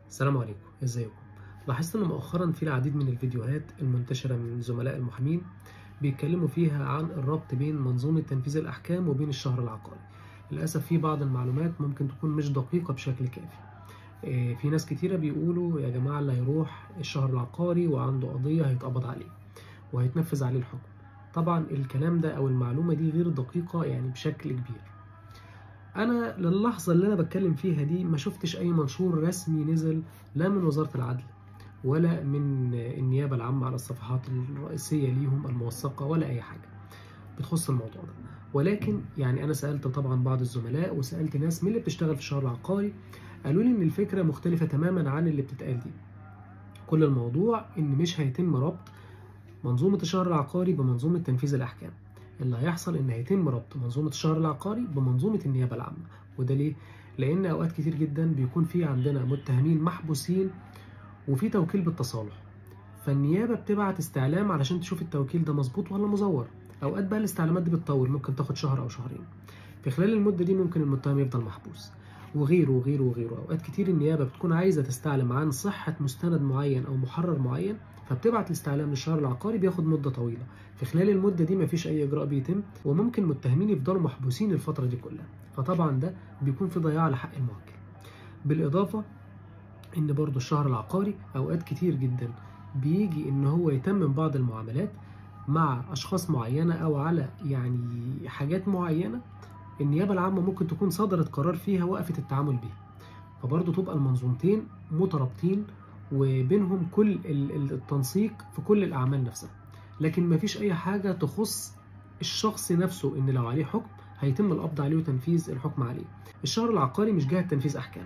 السلام عليكم ازيكم لاحظت ان مؤخرا في العديد من الفيديوهات المنتشره من زملاء المحامين بيتكلموا فيها عن الربط بين منظومه تنفيذ الاحكام وبين الشهر العقاري للاسف في بعض المعلومات ممكن تكون مش دقيقه بشكل كافي إيه، في ناس كتيره بيقولوا يا جماعه اللي هيروح الشهر العقاري وعنده قضيه هيتقبض عليه وهيتنفذ عليه الحكم طبعا الكلام ده او المعلومه دي غير دقيقه يعني بشكل كبير انا للحظه اللي انا بتكلم فيها دي ما شفتش اي منشور رسمي نزل لا من وزاره العدل ولا من النيابه العامه على الصفحات الرئيسيه ليهم الموثقه ولا اي حاجه بتخص الموضوع ده ولكن يعني انا سالت طبعا بعض الزملاء وسالت ناس من اللي بتشتغل في الشهر العقاري قالوا لي ان الفكره مختلفه تماما عن اللي بتتقال دي كل الموضوع ان مش هيتم ربط منظومه الشهر العقاري بمنظومه تنفيذ الاحكام اللي هيحصل ان هيتم ربط منظومه الشهر العقاري بمنظومه النيابه العامه وده ليه لان اوقات كتير جدا بيكون في عندنا متهمين محبوسين وفي توكيل بالتصالح فالنيابه بتبعت استعلام علشان تشوف التوكيل ده مظبوط ولا مزور اوقات بقى الاستعلامات دي بتطول ممكن تاخد شهر او شهرين في خلال المده دي ممكن المتهم يفضل محبوس وغيره وغيره وغيره اوقات كتير النيابه بتكون عايزه تستعلم عن صحه مستند معين او محرر معين فبتبعت الاستعلام للشهر العقاري بياخد مده طويله في خلال المده دي مفيش اي اجراء بيتم وممكن متهمين يفضلوا محبوسين الفتره دي كلها فطبعا ده بيكون في ضياع لحق الموكل بالاضافه ان برضو الشهر العقاري اوقات كتير جدا بيجي ان هو يتمم بعض المعاملات مع اشخاص معينه او على يعني حاجات معينه النيابه العامه ممكن تكون صدرت قرار فيها وقفت التعامل بيها فبرضه تبقى المنظومتين مترابطين وبينهم كل التنسيق في كل الاعمال نفسها لكن مفيش اي حاجه تخص الشخص نفسه ان لو عليه حكم هيتم القبض عليه وتنفيذ الحكم عليه الشهر العقاري مش جهه تنفيذ احكام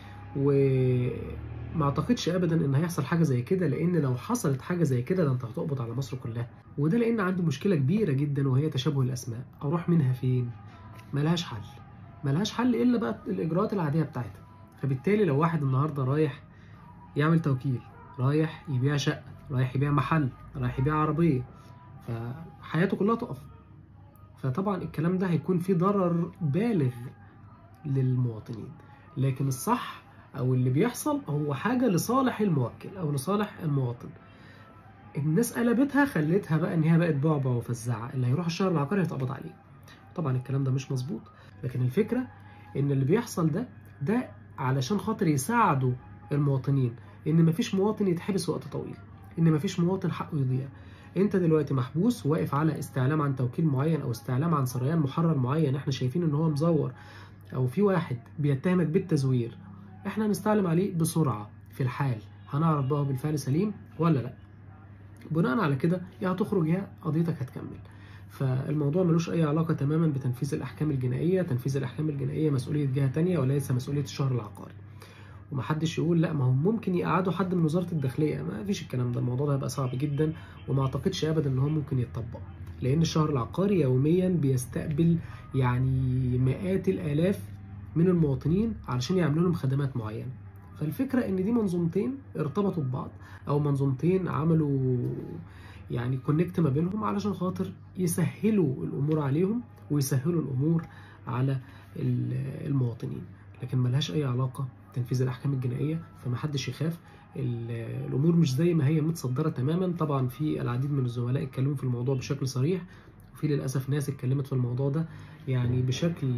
وما اعتقدش ابدا ان هيحصل حاجه زي كده لان لو حصلت حاجه زي كده ده انت هتقبض على مصر كلها وده لان عنده مشكله كبيره جدا وهي تشابه الاسماء اروح منها فين ملهاش حل ملهاش حل الا بقى الاجراءات العاديه بتاعتها فبالتالي لو واحد النهارده رايح يعمل توكيل رايح يبيع شقه رايح يبيع محل رايح يبيع عربيه فحياته كلها تقف فطبعا الكلام ده هيكون فيه ضرر بالغ للمواطنين لكن الصح او اللي بيحصل هو حاجه لصالح الموكل او لصالح المواطن الناس قلبتها خلتها بقى ان هي بقت بعبع وفزعه اللي هيروح الشهر العقاري هيتقبض عليه طبعا الكلام ده مش مظبوط لكن الفكره ان اللي بيحصل ده ده علشان خاطر يساعدوا المواطنين ان مفيش مواطن يتحبس وقت طويل ان مفيش مواطن حقه يضيع انت دلوقتي محبوس واقف على استعلام عن توكيل معين او استعلام عن سريان محرر معين احنا شايفين ان هو مزور او في واحد بيتهمك بالتزوير احنا هنستعلم عليه بسرعه في الحال هنعرف بقى بالفعل سليم ولا لا بناء على كده يا هتخرج يا قضيتك هتكمل فالموضوع ملوش اي علاقه تماما بتنفيذ الاحكام الجنائيه تنفيذ الاحكام الجنائيه مسؤوليه جهه تانية وليس مسؤوليه الشهر العقاري ومحدش يقول لا ما هم ممكن يقعدوا حد من وزاره الداخليه ما فيش الكلام ده الموضوع ده هيبقى صعب جدا وما اعتقدش ابدا ان هو ممكن يتطبق لان الشهر العقاري يوميا بيستقبل يعني مئات الالاف من المواطنين علشان يعملوا لهم خدمات معينه فالفكره ان دي منظومتين ارتبطوا ببعض او منظومتين عملوا يعني كونكت ما بينهم علشان خاطر يسهلوا الامور عليهم ويسهلوا الامور على المواطنين لكن ملهاش اي علاقه تنفيذ الاحكام الجنائيه فما حدش يخاف الامور مش زي ما هي متصدره تماما طبعا في العديد من الزملاء اتكلموا في الموضوع بشكل صريح وفي للاسف ناس اتكلمت في الموضوع ده يعني بشكل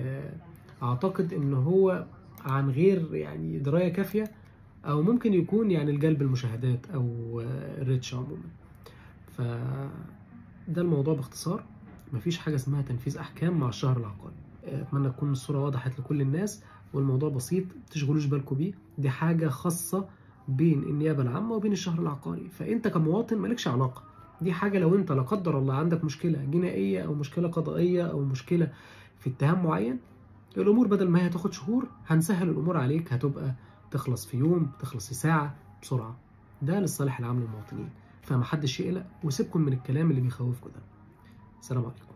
اعتقد ان هو عن غير يعني درايه كافيه او ممكن يكون يعني الجلب المشاهدات او الريتش عموما ف ده الموضوع باختصار مفيش حاجه اسمها تنفيذ احكام مع الشهر العقاري اتمنى تكون الصوره وضحت لكل الناس والموضوع بسيط تشغلوش بالكم بيه دي حاجه خاصه بين النيابه العامه وبين الشهر العقاري فانت كمواطن مالكش علاقه دي حاجه لو انت لا قدر الله عندك مشكله جنائيه او مشكله قضائيه او مشكله في اتهام معين الامور بدل ما هي تاخد شهور هنسهل الامور عليك هتبقى تخلص في يوم تخلص في ساعه بسرعه ده للصالح العام للمواطنين فمحدش يقلق وسيبكم من الكلام اللي بيخوفكم ده السلام عليكم